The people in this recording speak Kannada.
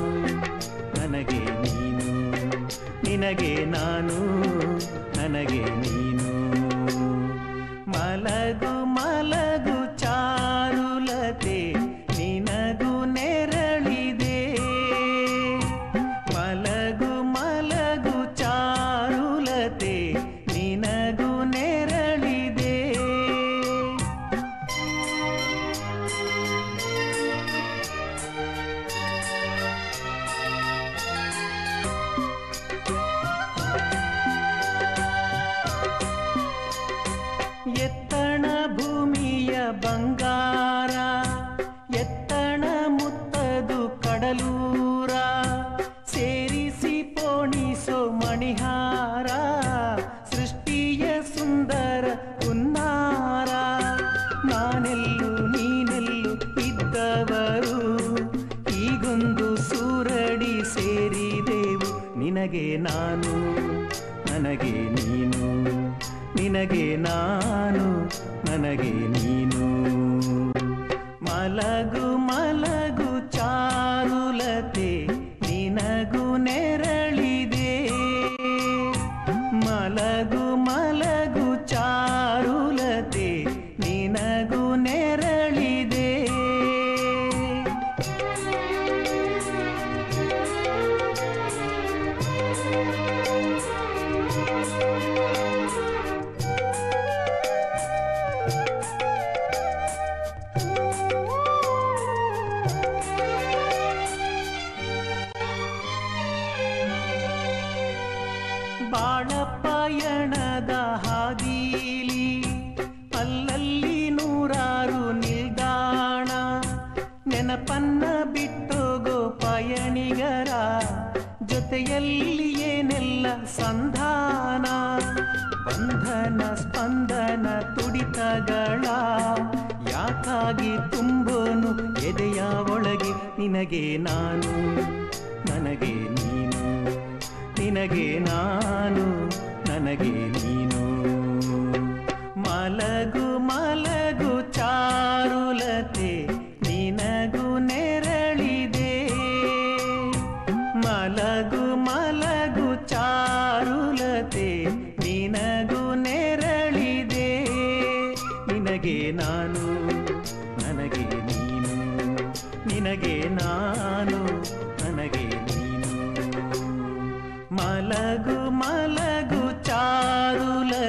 ನನಗೆ ನೀನು ನಿನಗೆ ನಾನು ನನಗೆ ನೀನು ಮಲಗು ಮಲಗು ಚಾರುಲತೆ ನಿನಗೂ ನೆರಳಿದೆ ಮಲಗು ಮಲಗು ಚಾರುಲತೆ ನಿನಗೂ ನೆರಳಿದೆ ಎತ್ತಣ ಭೂಮಿಯ ಬಂಗಾರ ಎತ್ತಣ ಮುತ್ತದು ಕಡಲೂರ ಸೇರಿಸಿ ಪೋಣಿಸೋ ಮಣಿಹಾರ ಸೃಷ್ಟಿಯ ಸುಂದರ ಹುನ್ನಾರ ನಾನೆಲ್ಲು ನೀನೆಲ್ಲು ಇದ್ದವರು ಈಗೊಂದು ಸೂರಡಿ ಸೇರಿದೆವು ನಿನಗೆ ನಾನು ನನಗೆ ನೀನು ನಿನಗೆ ನಾನು ನನಗೆ ನೀನು ಮಲಗು ಮಲಗು ಚಾರುಲತೆ ನಿನಗೂ ನೆರಳಿದೆ ಮಲಗು ಮಲಗು ಚಾರುಲತೆ ನಿನಗೂ ನೆರಳಿದೆ ಬಾಳ ಪಯಣದ ಹಾದೀಲಿ ಅಲ್ಲಲ್ಲಿ ನೂರಾರು ನಿಲ್ದಾಣ ನೆನಪನ್ನ ಬಿಟ್ಟೋಗೋ ಪಯಣಿಗರ ಜೊತೆಯಲ್ಲಿ ಏನೆಲ್ಲ ಸಂಧಾನ ಬಂಧನ ಸ್ಪಂದನ ತುಡಿತಗಳ ಯಾಕಾಗಿ ತುಂಬೋನು ಎದೆಯ ಒಳಗೆ ನಿನಗೆ ನಾನು ನನಗೆ ನೀನು ನಿನಗೆ ನಾನು ನನಗೆ ನೀನು ಮಲಗು ಮಲಗು ಚಾರುಲತೆ ನಿನಗೂ ನೆರಳಿದೆ ಮಲಗು ಮಲಗು ಚಾರುಲತೆ ನಿನಗೂ ನೆರಳಿದೆ ನಿನಗೆ ನಾನು ನನಗೆ ನೀನು ನಿನಗೆ ನಾನು ನನಗೆ ನೀನು ಮಲಗು ಮಲಗು ಚಾರುಲ